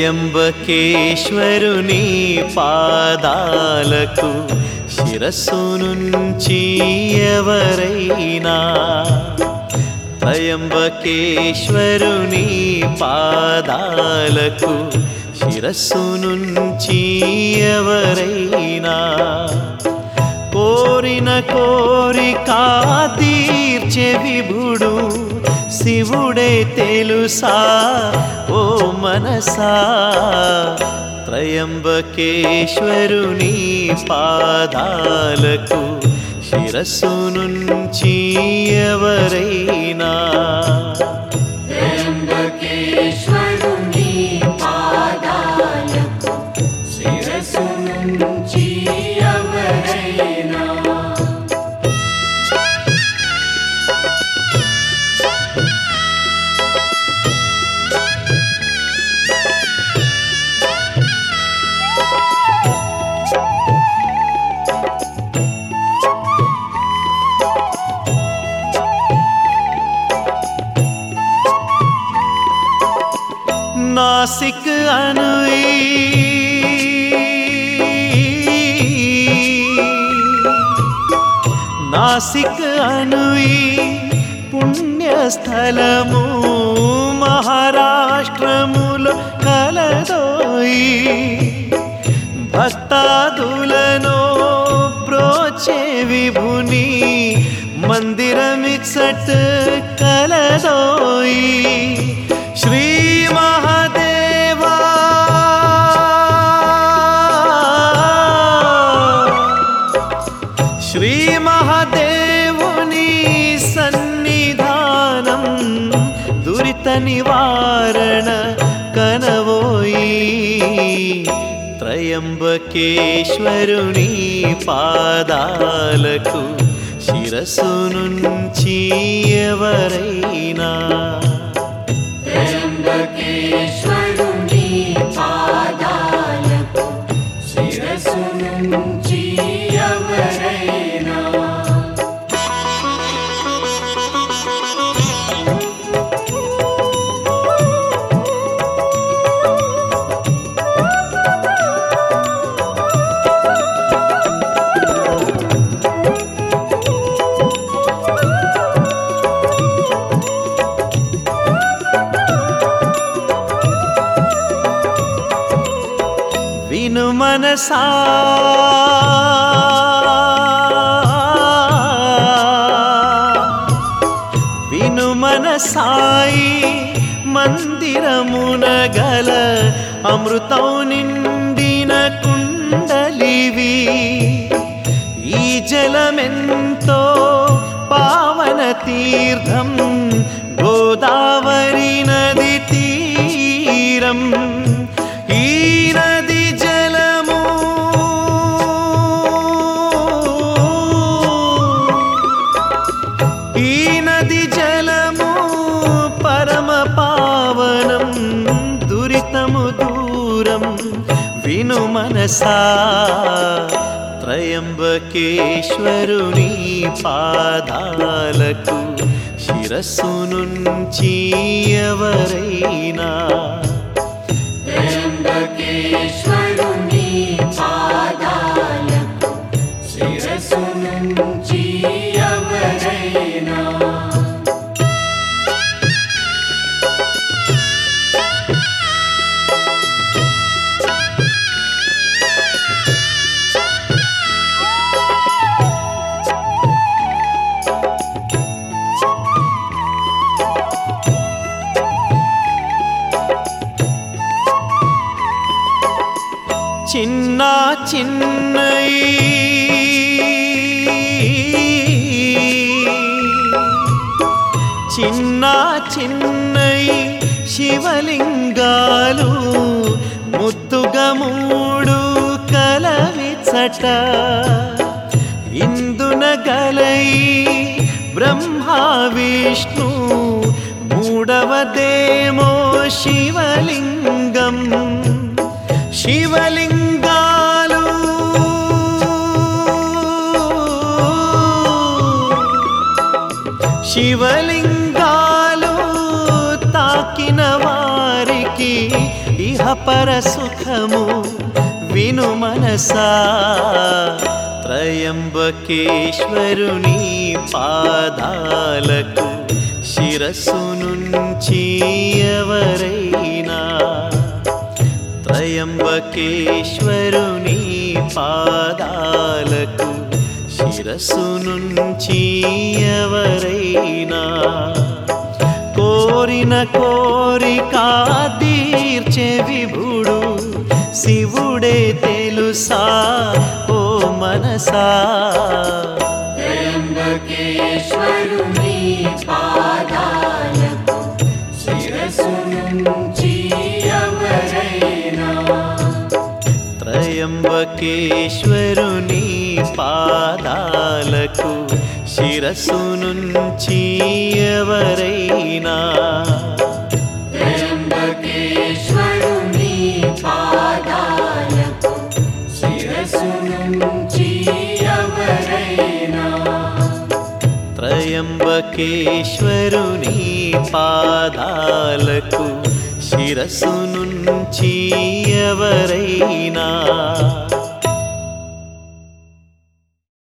త్రయంబకేశ్వరుని పాదాలకు శిరస్సు నుంచి ఎవరైనా త్రయంబకేశ్వరుని పాదాలకు శిరస్సు నుంచి ఎవరైనా కోరిన కోరిక తీర్చే విభుడు శివుడే తెలుసా ఓ మనసా త్రయంబకేశ్వరుని పాదాలకు శిరస్సు నుంచి ఎవరైనా త్రయంబకేశ్వరుని పాదాలకు శిరస్సు నుంచి ఎవరైనా नासिक अनुई नासिक अनुई పుణ్యస్థలము మహారాష్ట్రములో కలదోయి భక్తాదులను బ్రోచే విభుని మందిరమిచ్చట్ కలదోయి శ్రీ మహాదేవా శ్రీ మహాదేవుని సన్నిధానం దురిత నివారణ కనవోయి త్రయంబకేశ్వరుని పాదాలకు శిరస్సు నుంచి ఎవరైనా త్రయంబకేశ్వరుని పాదాలకు శిరస్సు నుంచి ఎవరైనా విను మనసా విను మనసాయి మందిరమున గల అమృతం నిండిన కుండలివి ఈ జలమెంతో పావన తీర్థం గోదావరి నది తీరం ఈ నది జలము ఈ నది జలము పరమ పావనం దురితము దూరం విను మనసా త్రయంబకేశ్వరుని పాదాలకు శిరస్సు నుంచి ఎవరైనా త్రయంబకేశ్వరుని పాదాలకు శిరస్సు నుంచి ఎవరైనా చిన్న చిన్నయి చిన్న చిన్నయి శివలింగాలు ముద్దుగా మూడు కలవిచట ఇందున గలై బ్రహ్మ విష్ణు మూడవదేమో శివలింగం శివలింగాలు శివలింగాలు తాకిన వారికి ఇహ పరసుఖము విను మనసా త్రయంబకేశ్వరుని పాదాలకు శిరస్సు నుంచి ఎవరైనా త్రయంబకేశ్వరుని పాదాలకు శిరస్సు నుంచి ఎవరైనా కోరిన కోరిక తీర్చే విభుడు శివుడే తెలుసా ఓ మనసా త్రయంబకేశ్వరుని పాదాలకు శిరస్సు నుంచి ఎవరైనా త్రయంబకేశ్వరుని పాదాలకు శిరస్సు నుంచి ఎవరైనా త్రయంబకేశ్వరుని పాదాలకు శిరస్సు నుంచి ఎవరైనా త్రయంబకేశ్వరుని పాదాలకు శిరస్సు నుంచి ఎవరైనా